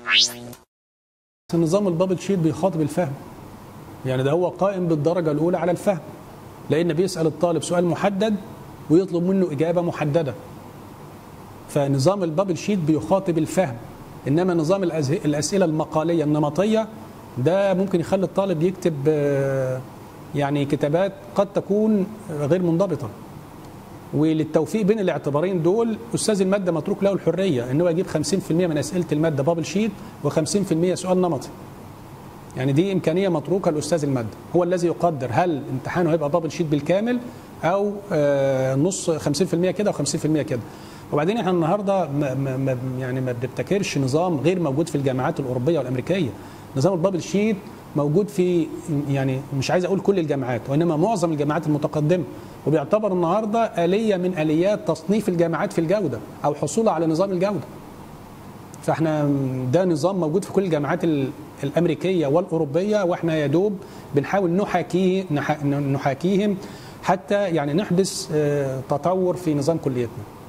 نظام البابل شيت بيخاطب الفهم يعني ده هو قائم بالدرجة الأولى على الفهم لأن بيسأل الطالب سؤال محدد ويطلب منه إجابة محددة فنظام البابل شيت بيخاطب الفهم إنما نظام الأز- الأسئلة المقالية النمطية ده ممكن يخلي الطالب يكتب آه، يعني كتابات قد تكون غير منضبطة وللتوفيق بين الاعتبارين دول استاذ الماده متروك له الحريه ان هو يجيب 50% من اسئله الماده بابل شيت و50% سؤال نمطي يعني دي امكانيه متروكه لاستاذ الماده هو الذي يقدر هل امتحانه هيبقى بابل شيت بالكامل او آه، نص 50% كده و50% كده وبعدين احنا النهارده ما ما ما يعني ما بنبتكرش نظام غير موجود في الجامعات الاوروبيه والامريكيه نظام البابل شيت موجود في يعني مش عايز اقول كل الجامعات وانما معظم الجامعات المتقدمه وبيعتبر النهارده اليه من اليات تصنيف الجامعات في الجوده او حصولها على نظام الجوده فاحنا ده نظام موجود في كل الجامعات ال- الامريكيه والاوروبيه واحنا يا دوب بنحاول نحاكيه نح- نحاكيهم حتى يعني نحدث آه، تطور في نظام كليتنا